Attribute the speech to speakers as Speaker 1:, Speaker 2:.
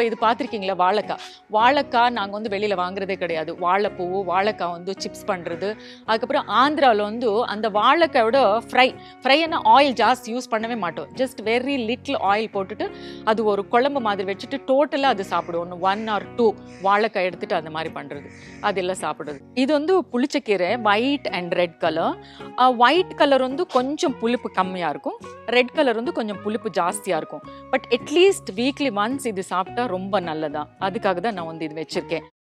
Speaker 1: இப்போ இது பார்த்துருக்கீங்களா வாழைக்காய் வாழைக்காய் நாங்கள் வந்து வெளியில் வாங்குறதே கிடையாது வாழைப்பூ வாழைக்காய் வந்து சிப்ஸ் பண்ணுறது அதுக்கப்புறம் ஆந்திராவில் வந்து அந்த வாழைக்காயோட ஃப்ரை ஃப்ரைனா ஆயில் ஜாஸ்தி யூஸ் பண்ணவே மாட்டோம் ஜஸ்ட் வெரி லிட்டில் ஆயில் போட்டுட்டு அது ஒரு குழம்பு மாதிரி வச்சுட்டு டோட்டலாக அது சாப்பிடுவோம் ஒன் ஆர் டூ வாழைக்காய் எடுத்துட்டு அந்த மாதிரி பண்ணுறது அதெல்லாம் சாப்பிடுறது இது வந்து புளிச்சக்கீரை white and red colour white colour வந்து கொஞ்சம் புளிப்பு கம்மியாக இருக்கும் ரெட் கலர் வந்து கொஞ்சம் புளிப்பு ஜாஸ்தியாக இருக்கும் பட் அட்லீஸ்ட் வீக்லி ஒன்ஸ் இது சாப்பிட்டா ரொம்ப நல்லதா அதுக்காக தான் நான் வந்து இது வச்சுருக்கேன்